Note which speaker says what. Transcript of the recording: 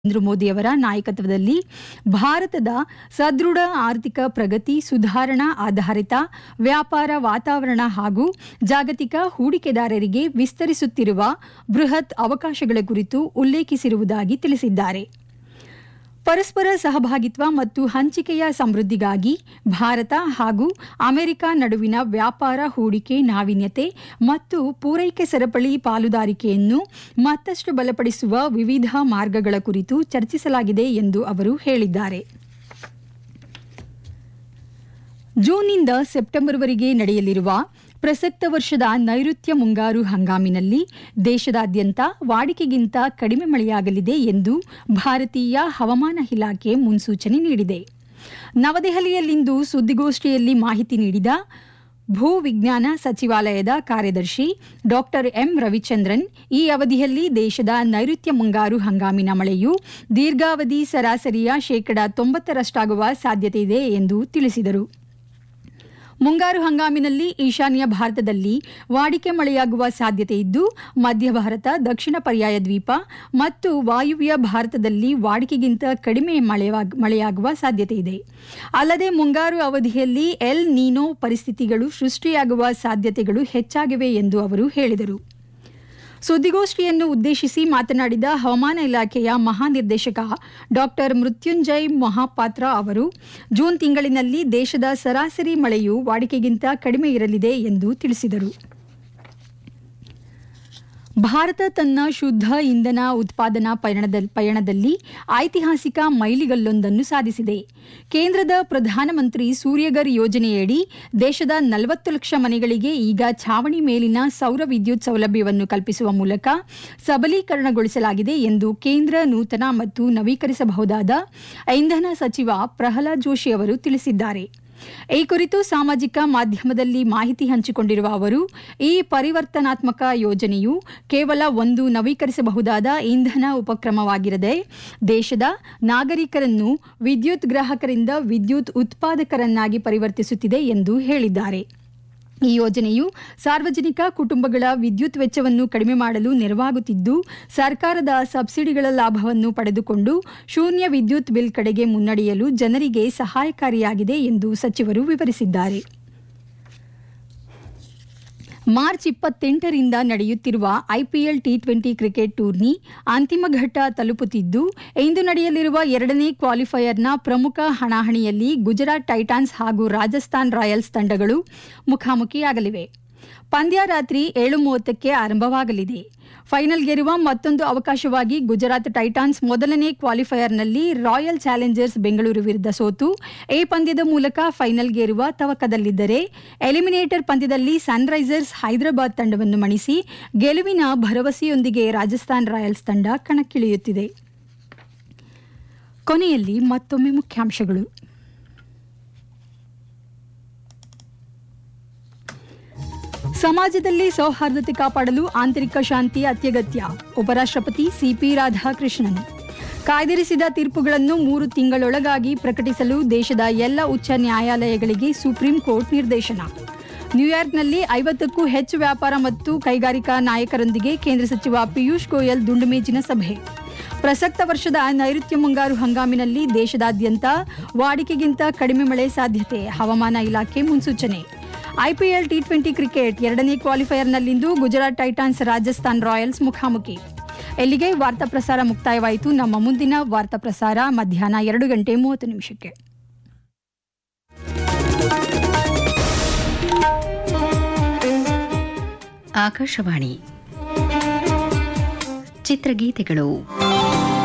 Speaker 1: ನರೇಂದ್ರ ಮೋದಿಯವರ ನಾಯಕತ್ವದಲ್ಲಿ ಭಾರತದ ಸದೃಢ ಆರ್ಥಿಕ ಪ್ರಗತಿ ಸುಧಾರಣಾ ಆಧಾರಿತ ವ್ಯಾಪಾರ ವಾತಾವರಣ ಹಾಗೂ ಜಾಗತಿಕ ಹೂಡಿಕೆದಾರರಿಗೆ ವಿಸ್ತರಿಸುತ್ತಿರುವ ಬೃಹತ್ ಅವಕಾಶಗಳ ಕುರಿತು ಉಲ್ಲೇಖಿಸಿರುವುದಾಗಿ ತಿಳಿಸಿದ್ದಾರೆ ಪರಸ್ಪರ ಸಹಭಾಗಿತ್ವ ಮತ್ತು ಹಂಚಿಕೆಯ ಸಮೃದ್ಧಿಗಾಗಿ ಭಾರತ ಹಾಗೂ ಅಮೆರಿಕ ನಡುವಿನ ವ್ಯಾಪಾರ ಹೂಡಿಕೆ ನಾವೀನ್ಯತೆ ಮತ್ತು ಪೂರೈಕೆ ಸರಪಳಿ ಪಾಲುದಾರಿಕೆಯನ್ನು ಮತ್ತಷ್ಟು ಬಲಪಡಿಸುವ ವಿವಿಧ ಮಾರ್ಗಗಳ ಕುರಿತು ಚರ್ಚಿಸಲಾಗಿದೆ ಎಂದು ಅವರು ಹೇಳಿದ್ದಾರೆ ಜೂನ್ನಿಂದ ಸೆಪ್ಟೆಂಬರ್ವರೆಗೆ ನಡೆಯಲಿರುವ ಪ್ರಸಕ್ತ ವರ್ಷದ ನೈಋತ್ಯ ಮುಂಗಾರು ಹಂಗಾಮಿನಲ್ಲಿ ದೇಶದಾದ್ಯಂತ ವಾಡಿಕೆಗಿಂತ ಕಡಿಮೆ ಮಳೆಯಾಗಲಿದೆ ಎಂದು ಭಾರತೀಯ ಹವಾಮಾನ ಇಲಾಖೆ ಮುನ್ಸೂಚನೆ ನೀಡಿದೆ ನವದೆಹಲಿಯಲ್ಲಿಂದು ಸುದ್ದಿಗೋಷ್ಠಿಯಲ್ಲಿ ಮಾಹಿತಿ ನೀಡಿದ ಭೂ ವಿಜ್ಞಾನ ಸಚಿವಾಲಯದ ಕಾರ್ಯದರ್ಶಿ ಡಾಕ್ಟರ್ ಎಂ ರವಿಚಂದ್ರನ್ ಈ ಅವಧಿಯಲ್ಲಿ ದೇಶದ ನೈಋತ್ಯ ಮುಂಗಾರು ಹಂಗಾಮಿನ ಮಳೆಯು ದೀರ್ಘಾವಧಿ ಸರಾಸರಿಯ ಶೇಕಡಾ ತೊಂಬತ್ತರಷ್ಟಾಗುವ ಸಾಧ್ಯತೆಯಿದೆ ಎಂದು ತಿಳಿಸಿದರು ಮುಂಗಾರು ಹಂಗಾಮಿನಲ್ಲಿ ಈಶಾನ್ಯ ಭಾರತದಲ್ಲಿ ವಾಡಿಕೆ ಮಳೆಯಾಗುವ ಸಾಧ್ಯತೆ ಇದ್ದು ಮಧ್ಯ ಭಾರತ ದಕ್ಷಿಣ ಪರ್ಯಾಯ ದ್ವೀಪ ಮತ್ತು ವಾಯುವ್ಯ ಭಾರತದಲ್ಲಿ ವಾಡಿಕೆಗಿಂತ ಕಡಿಮೆ ಮಳೆಯಾಗುವ ಸಾಧ್ಯತೆ ಇದೆ ಅಲ್ಲದೆ ಮುಂಗಾರು ಅವಧಿಯಲ್ಲಿ ಎಲ್ ನೀನೋ ಪರಿಸ್ಥಿತಿಗಳು ಸೃಷ್ಟಿಯಾಗುವ ಸಾಧ್ಯತೆಗಳು ಹೆಚ್ಚಾಗಿವೆ ಎಂದು ಅವರು ಹೇಳಿದರು ಸುದ್ದಿಗೋಷ್ಠಿಯನ್ನು ಉದ್ದೇಶಿಸಿ ಮಾತನಾಡಿದ ಹವಾಮಾನ ಇಲಾಖೆಯ ಮಹಾನಿರ್ದೇಶಕ ಡಾಕ್ಟರ್ ಮೃತ್ಯುಂಜಯ್ ಮಹಾಪಾತ್ರ ಅವರು ಜೂನ್ ತಿಂಗಳಿನಲ್ಲಿ ದೇಶದ ಸರಾಸರಿ ಮಳೆಯು ವಾಡಿಕೆಗಿಂತ ಕಡಿಮೆ ಇರಲಿದೆ ಎಂದು ತಿಳಿಸಿದರು ಭಾರತ ತನ್ನ ಶುದ್ಧ ಇಂಧನ ಉತ್ಪಾದನಾ ಪಯಣದಲ್ಲಿ ಐತಿಹಾಸಿಕ ಮೈಲಿಗಲ್ಲೊಂದನ್ನು ಸಾಧಿಸಿದೆ ಕೇಂದ್ರದ ಪ್ರಧಾನಮಂತ್ರಿ ಸೂರ್ಯಗರ್ ಯೋಜನೆಯಡಿ ದೇಶದ ನಲವತ್ತು ಲಕ್ಷ ಮನೆಗಳಿಗೆ ಈಗ ಛಾವಣಿ ಮೇಲಿನ ಸೌರ ವಿದ್ಯುತ್ ಸೌಲಭ್ಯವನ್ನು ಕಲ್ಪಿಸುವ ಮೂಲಕ ಸಬಲೀಕರಣಗೊಳಿಸಲಾಗಿದೆ ಎಂದು ಕೇಂದ್ರ ನೂತನ ಮತ್ತು ನವೀಕರಿಸಬಹುದಾದ ಇಂಧನ ಸಚಿವ ಪ್ರಹ್ಲಾದ್ ಜೋಶಿ ಅವರು ತಿಳಿಸಿದ್ದಾರೆ ಈ ಕುರಿತು ಸಾಮಾಜಿಕ ಮಾಧ್ಯಮದಲ್ಲಿ ಮಾಹಿತಿ ಹಂಚಿಕೊಂಡಿರುವ ಅವರು ಈ ಪರಿವರ್ತನಾತ್ಮಕ ಯೋಜನೆಯು ಕೇವಲ ಒಂದು ನವೀಕರಿಸಬಹುದಾದ ಇಂಧನ ಉಪಕ್ರಮವಾಗಿರದೆ ದೇಶದ ನಾಗರಿಕರನ್ನು ವಿದ್ಯುತ್ ಗ್ರಾಹಕರಿಂದ ವಿದ್ಯುತ್ ಉತ್ಪಾದಕರನ್ನಾಗಿ ಪರಿವರ್ತಿಸುತ್ತಿದೆ ಎಂದು ಹೇಳಿದ್ದಾರೆ ಈ ಯೋಜನೆಯು ಸಾರ್ವಜನಿಕ ಕುಟುಂಬಗಳ ವಿದ್ಯುತ್ ವೆಚ್ಚವನ್ನು ಕಡಿಮೆ ಮಾಡಲು ನೆರವಾಗುತ್ತಿದ್ದು ಸರ್ಕಾರದ ಸಬ್ಸಿಡಿಗಳ ಲಾಭವನ್ನು ಪಡೆದುಕೊಂಡು ಶೂನ್ಯ ವಿದ್ಯುತ್ ಬಿಲ್ ಕಡೆಗೆ ಮುನ್ನಡೆಯಲು ಜನರಿಗೆ ಸಹಾಯಕಾರಿಯಾಗಿದೆ ಎಂದು ಸಚಿವರು ವಿವರಿಸಿದ್ದಾರೆ ಮಾರ್ಚ್ ಇಪ್ಪತ್ತೆಂಟರಿಂದ ನಡೆಯುತ್ತಿರುವ IPL T twenty cricket tourney ಅಂತಿಮ ಘಟ್ಟ ತಲುಪುತ್ತಿದ್ದು ಇಂದು ನಡೆಯಲಿರುವ ಎರಡನೇ ಕ್ವಾಲಿಫೈಯರ್ನ ಪ್ರಮುಖ ಹಣಾಹಣಿಯಲ್ಲಿ ಗುಜರಾತ್ ಟೈಟಾನ್ಸ್ ಹಾಗೂ ರಾಜಸ್ಥಾನ್ ರಾಯಲ್ಸ್ ತಂಡಗಳು ಮುಖಾಮುಖಿಯಾಗಲಿವೆ ಪಂದ್ಯ ರಾತ್ರಿ ಏಳು ಮೂವತ್ತಕ್ಕೆ ಆರಂಭವಾಗಲಿದೆ ಫೈನಲ್ಗೇರುವ ಮತ್ತೊಂದು ಅವಕಾಶವಾಗಿ ಗುಜರಾತ್ ಟೈಟಾನ್ಸ್ ಮೊದಲನೇ ಕ್ವಾಲಿಫೈಯರ್ನಲ್ಲಿ ರಾಯಲ್ ಚಾಲೆಂಜರ್ಸ್ ಬೆಂಗಳೂರು ವಿರುದ್ಧ ಸೋತು ಎ ಪಂದ್ಯದ ಮೂಲಕ ಫೈನಲ್ಗೇರುವ ತವಕದಲ್ಲಿದ್ದರೆ ಎಲಿಮಿನೇಟರ್ ಪಂದ್ಯದಲ್ಲಿ ಸನ್ರೈಸರ್ಸ್ ಹೈದರಾಬಾದ್ ತಂಡವನ್ನು ಮಣಿಸಿ ಗೆಲುವಿನ ಭರವಸೆಯೊಂದಿಗೆ ರಾಜಸ್ಥಾನ್ ರಾಯಲ್ಸ್ ತಂಡ ಕಣಕ್ಕಿಳಿಯುತ್ತಿದೆ ಕೊನೆಯಲ್ಲಿ ಮತ್ತೊಮ್ಮೆ ಮುಖ್ಯಾಂಶಗಳು ಸಮಾಜದಲ್ಲಿ ಸೌಹಾರ್ದತೆ ಕಾಪಾಡಲು ಆಂತರಿಕ ಶಾಂತಿ ಅತ್ಯಗತ್ಯ ಉಪರಾಷ್ಟ್ರಪತಿ ಸಿಪಿ ರಾಧಾಕೃಷ್ಣನ್ ಕಾಯ್ದಿರಿಸಿದ ತೀರ್ಪುಗಳನ್ನು ಮೂರು ತಿಂಗಳೊಳಗಾಗಿ ಪ್ರಕಟಿಸಲು ದೇಶದ ಎಲ್ಲ ಉಚ್ಚ ನ್ಯಾಯಾಲಯಗಳಿಗೆ ಸುಪ್ರೀಂ ಕೋರ್ಟ್ ನಿರ್ದೇಶನ ನ್ಯೂಯಾರ್ಕ್ನಲ್ಲಿ ಐವತ್ತಕ್ಕೂ ಹೆಚ್ಚು ವ್ಯಾಪಾರ ಮತ್ತು ಕೈಗಾರಿಕಾ ನಾಯಕರೊಂದಿಗೆ ಕೇಂದ್ರ ಸಚಿವ ಪಿಯೂಷ್ ಗೋಯಲ್ ದುಂಡುಮೇಜಿನ ಸಭೆ ಪ್ರಸಕ್ತ ವರ್ಷದ ನೈಋತ್ಯ ಮುಂಗಾರು ಹಂಗಾಮಿನಲ್ಲಿ ದೇಶದಾದ್ಯಂತ ವಾಡಿಕೆಗಿಂತ ಕಡಿಮೆ ಮಳೆ ಸಾಧ್ಯತೆ ಹವಾಮಾನ ಇಲಾಖೆ ಮುನ್ಸೂಚನೆ ಐಪಿಎಲ್ ಟಿ ಟ್ವೆಂಟಿ ಕ್ರಿಕೆಟ್ ಎರಡನೇ ಕ್ವಾಲಿಫೈಯರ್ನಲ್ಲಿಂದು ಗುಜರಾತ್ ಟೈಟಾನ್ಸ್ ರಾಜಸ್ಥಾನ್ ರಾಯಲ್ಸ್ ಮುಖಾಮುಖಿ ಎಲ್ಲಿಗೆ ವಾರ್ತಾ ಪ್ರಸಾರ ಮುಕ್ತಾಯವಾಯಿತು ನಮ್ಮ ಮುಂದಿನ ವಾರ್ತಾ ಪ್ರಸಾರ ಮಧ್ಯಾಹ್ನ ಎರಡು ಗಂಟೆ ಮೂವತ್ತು ನಿಮಿಷಕ್ಕೆ
Speaker 2: ಆಕಾಶವಾಣಿ ಚಿತ್ರಗೀತೆಗಳು